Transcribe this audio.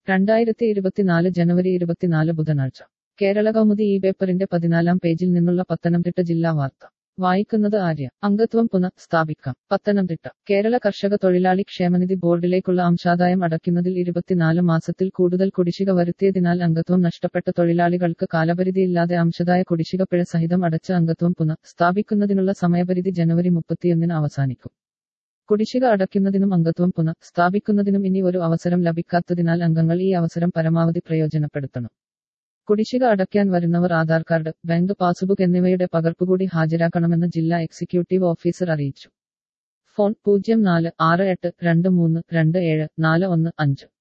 രണ്ടായിരത്തി ഇരുപത്തിനാല് ജനുവരി ഇരുപത്തിനാല് ബുധനാഴ്ച കേരള കൗമുദി ഈ പേപ്പറിന്റെ പതിനാലാം പേജിൽ നിന്നുള്ള പത്തനംതിട്ട ജില്ലാ വാർത്ത വായിക്കുന്നത് ആര്യ അംഗത്വം പുനഃസ്ഥാപിക്കാം പത്തനംതിട്ട കേരള കർഷക തൊഴിലാളി ക്ഷേമനിധി ബോർഡിലേക്കുള്ള അംശാദായം അടയ്ക്കുന്നതിൽ ഇരുപത്തിനാല് മാസത്തിൽ കൂടുതൽ കുടിശ്ശിക വരുത്തിയതിനാൽ അംഗത്വം നഷ്ടപ്പെട്ട തൊഴിലാളികൾക്ക് കാലപരിധിയില്ലാതെ അംശദായ കുടിശ്ശിക പിഴ സഹിതം അടച്ച അംഗത്വം പുനഃ സ്ഥാപിക്കുന്നതിനുള്ള സമയപരിധി ജനുവരി മുപ്പത്തിയൊന്നിന് അവസാനിക്കും കുടിശ്ശിക അടയ്ക്കുന്നതിനും അംഗത്വം പുനഃ സ്ഥാപിക്കുന്നതിനും ഇനി ഒരു അവസരം ലഭിക്കാത്തതിനാൽ അംഗങ്ങൾ ഈ അവസരം പരമാവധി പ്രയോജനപ്പെടുത്തണം കുടിശ്ശിക അടയ്ക്കാൻ വരുന്നവർ ആധാർ കാർഡ് ബാങ്ക് പാസ്ബുക്ക് എന്നിവയുടെ പകർപ്പുകൂടി ഹാജരാക്കണമെന്ന് ജില്ലാ എക്സിക്യൂട്ടീവ് ഓഫീസർ അറിയിച്ചു ഫോൺ പൂജ്യം നാല് ആറ് എട്ട് രണ്ട് മൂന്ന് രണ്ട് ഏഴ് നാല് ഒന്ന് അഞ്ച്